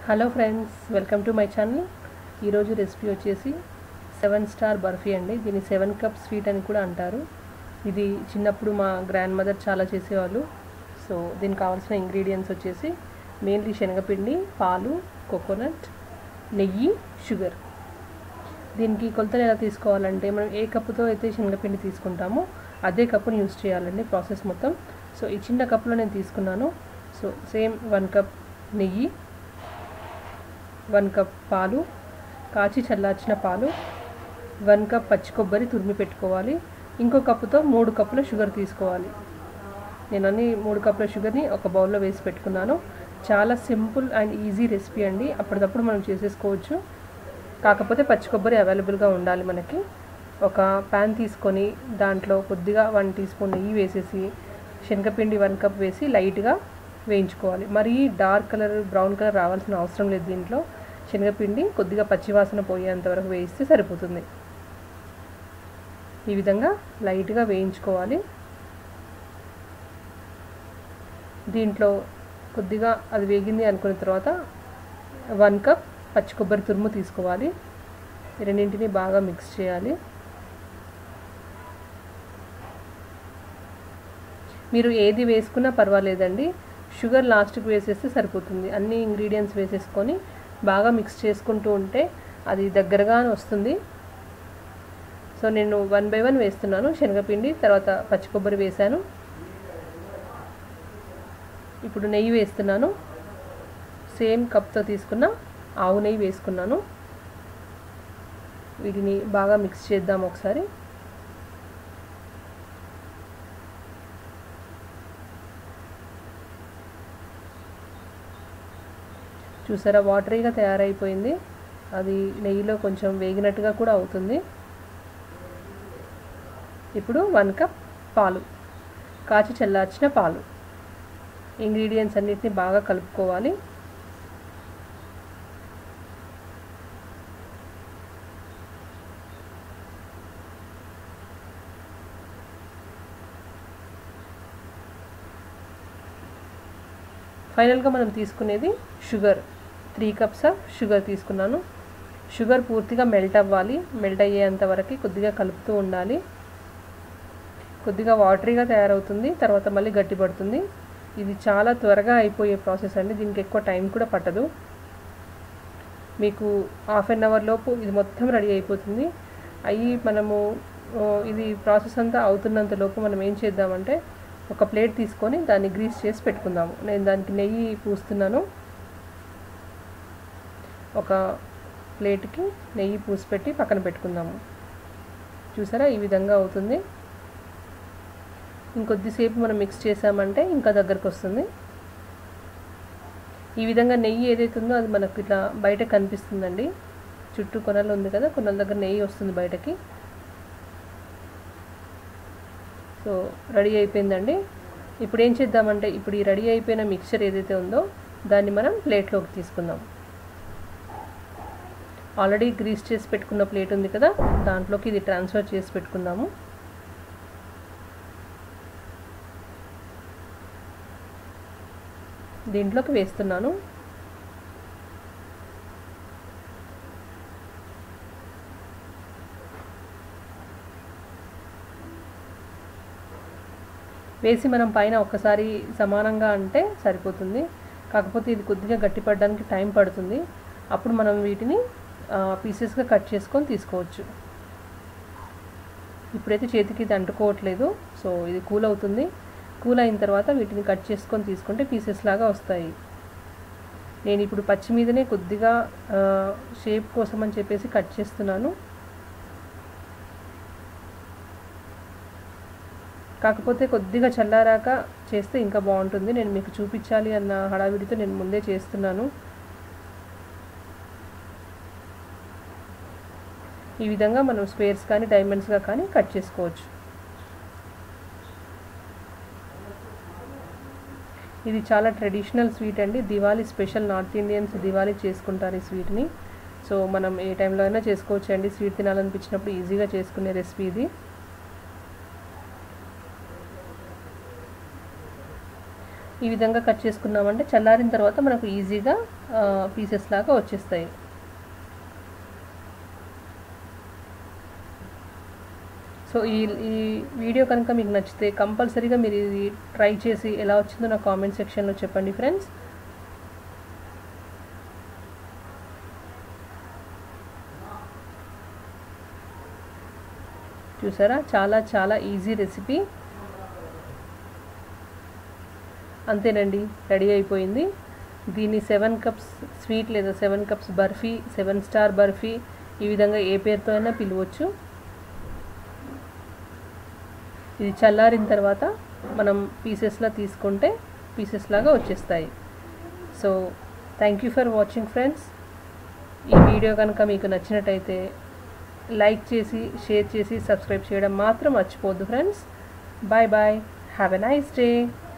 hello friends welcome to my channel ఈరోజు recipe వచ్చేసి seven star burfi అండి దీన్ని సెవెన్ కప్ స్వీట్ అని కూడా అంటారు ఇది చిన్నప్పుడు మా గ్రాండ్ మదర్ చాలా చేసేవాళ్ళు సో దీనికి కావాల్సిన ఇంగ్రీడియంట్స్ వచ్చేసి మెయిన్లీ శనగపిండి పాలు కోకోనట్ నెయ్యి షుగర్ దీనికి కొలతలు ఎలా తీసుకోవాలంటే మనం ఏ కప్పుతో అయితే శనగపిండి తీసుకుంటామో అదే కప్పుని యూస్ చేయాలండి ప్రాసెస్ మొత్తం సో ఈ చిన్న కప్పులో నేను తీసుకున్నాను సో సేమ్ వన్ కప్ నెయ్యి వన్ కప్ పాలు కాచి చల్లార్చిన పాలు వన్ కప్ పచ్చి కొబ్బరి తురిమి పెట్టుకోవాలి ఇంకో కప్పుతో మూడు కప్పుల షుగర్ తీసుకోవాలి నేను అన్ని మూడు కప్పుల షుగర్ని ఒక బౌల్లో వేసి పెట్టుకున్నాను చాలా సింపుల్ అండ్ ఈజీ రెసిపీ అండి అప్పటికప్పుడు మనం చేసేసుకోవచ్చు కాకపోతే పచ్చి కొబ్బరి అవైలబుల్గా ఉండాలి మనకి ఒక ప్యాన్ తీసుకొని దాంట్లో కొద్దిగా వన్ టీ స్పూన్ నెయ్యి వేసేసి శనగపిండి వన్ కప్ వేసి లైట్గా వేయించుకోవాలి మరీ డార్క్ కలర్ బ్రౌన్ కలర్ రావాల్సిన అవసరం లేదు దీంట్లో శనగపిండి కొద్దిగా పచ్చివాసన పోయేంత వరకు వేయిస్తే సరిపోతుంది ఈ విధంగా లైట్గా వేయించుకోవాలి దీంట్లో కొద్దిగా అది వేగింది అనుకున్న తర్వాత వన్ కప్ పచ్చి కొబ్బరి తురుము తీసుకోవాలి రెండింటిని బాగా మిక్స్ చేయాలి మీరు ఏది వేసుకున్నా పర్వాలేదండి షుగర్ లాస్ట్కి వేసేస్తే సరిపోతుంది అన్ని ఇంగ్రీడియంట్స్ వేసేసుకొని బాగా మిక్స్ చేసుకుంటూ ఉంటే అది దగ్గరగా వస్తుంది సో నేను వన్ బై వన్ వేస్తున్నాను శనగపిండి తర్వాత పచ్చి కొబ్బరి వేశాను ఇప్పుడు నెయ్యి వేస్తున్నాను సేమ్ కప్తో తీసుకున్న ఆవు నెయ్యి వేసుకున్నాను వీటిని బాగా మిక్స్ చేద్దాం ఒకసారి చూసారా వాటరీగా తయారైపోయింది అది నెయ్యిలో కొంచెం వేగినట్టుగా కూడా అవుతుంది ఇప్పుడు వన్ కప్ పాలు కాచి చల్లార్చిన పాలు ఇంగ్రీడియంట్స్ అన్నిటిని బాగా కలుపుకోవాలి ఫైనల్గా మనం తీసుకునేది sugar three cups of sugar తీసుకున్నాను షుగర్ పూర్తిగా మెల్ట్ అవ్వాలి మెల్ట్ అయ్యేంత వరకు కొద్దిగా కలుపుతూ ఉండాలి కొద్దిగా వాటరీగా తయారవుతుంది తర్వాత మళ్ళీ గట్టిపడుతుంది ఇది చాలా త్వరగా అయిపోయే ప్రాసెస్ అండి దీనికి ఎక్కువ టైం కూడా పట్టదు మీకు హాఫ్ అన్ అవర్ లోపు ఇది మొత్తం రెడీ అయిపోతుంది అయ్యి మనము ఇది ప్రాసెస్ అంతా అవుతున్నంత లోపు మనం ఏం చేద్దామంటే ఒక ప్లేట్ తీసుకొని దాన్ని గ్రీస్ చేసి పెట్టుకుందాము నేను దానికి నెయ్యి పూస్తున్నాను ఒక ప్లేట్కి నెయ్యి పూసి పెట్టి పక్కన పెట్టుకుందాము చూసారా ఈ విధంగా అవుతుంది ఇంకొద్దిసేపు మనం మిక్స్ చేసామంటే ఇంకా దగ్గరకు వస్తుంది ఈ విధంగా నెయ్యి ఏదైతే ఉందో అది మనకు ఇట్లా బయట కనిపిస్తుందండి చుట్టూ కొనలు ఉంది కదా కొనల దగ్గర నెయ్యి వస్తుంది బయటకి సో రెడీ అయిపోయిందండి ఇప్పుడు ఏం చేద్దామంటే ఇప్పుడు ఈ రెడీ అయిపోయిన మిక్చర్ ఏదైతే ఉందో దాన్ని మనం ప్లేట్లోకి తీసుకుందాం ఆల్రెడీ గ్రీస్ చేసి పెట్టుకున్న ప్లేట్ ఉంది కదా దాంట్లోకి ఇది ట్రాన్స్ఫర్ చేసి పెట్టుకుందాము దీంట్లోకి వేస్తున్నాను వేసి మనం పైన ఒక్కసారి సమానంగా అంటే సరిపోతుంది కాకపోతే ఇది కొద్దిగా గట్టిపడడానికి టైం పడుతుంది అప్పుడు మనం వీటిని పీసెస్గా కట్ చేసుకొని తీసుకోవచ్చు ఇప్పుడైతే చేతికి ఇది అంటుకోవట్లేదు సో ఇది కూల్ అవుతుంది కూల్ అయిన తర్వాత వీటిని కట్ చేసుకొని తీసుకుంటే పీసెస్ లాగా వస్తాయి నేను ఇప్పుడు పచ్చి మీదనే కొద్దిగా షేప్ కోసం అని చెప్పేసి కట్ చేస్తున్నాను కాకపోతే కొద్దిగా చల్లారాక చేస్తే ఇంకా బాగుంటుంది నేను మీకు చూపించాలి అన్న హడావిడితో నేను ముందే చేస్తున్నాను ఈ విధంగా మనం స్క్వేర్స్ కానీ డైమండ్స్గా కానీ కట్ చేసుకోవచ్చు ఇది చాలా ట్రెడిషనల్ స్వీట్ అండి Diwali special North Indians Diwali చేసుకుంటారు ఈ స్వీట్ని సో మనం ఏ టైంలో అయినా చేసుకోవచ్చు అండి స్వీట్ తినాలనిపించినప్పుడు ఈజీగా చేసుకునే రెసిపీ ఇది ఈ విధంగా కట్ చేసుకున్నామంటే చల్లారిన తర్వాత మనకు ఈజీగా పీసెస్ లాగా వచ్చేస్తాయి సో ఈ ఈ వీడియో కనుక మీకు నచ్చితే కంపల్సరీగా మీరు ఇది ట్రై చేసి ఎలా వచ్చిందో నా కామెంట్ సెక్షన్లో చెప్పండి ఫ్రెండ్స్ చూసారా చాలా చాలా ఈజీ రెసిపీ అంతేనండి రెడీ అయిపోయింది దీన్ని సెవెన్ కప్స్ స్వీట్ లేదా seven cups burfi seven star burfi ఈ విధంగా ఏ పేరుతో అయినా పిలవచ్చు ఇది చల్లారిన తర్వాత మనం పీసెస్లా తీసుకుంటే పీసెస్ లాగా వచ్చేస్తాయి so thank you for watching friends ఈ వీడియో కనుక మీకు నచ్చినట్టయితే లైక్ చేసి షేర్ చేసి సబ్స్క్రైబ్ చేయడం మాత్రం మర్చిపోద్దు friends bye bye have a nice day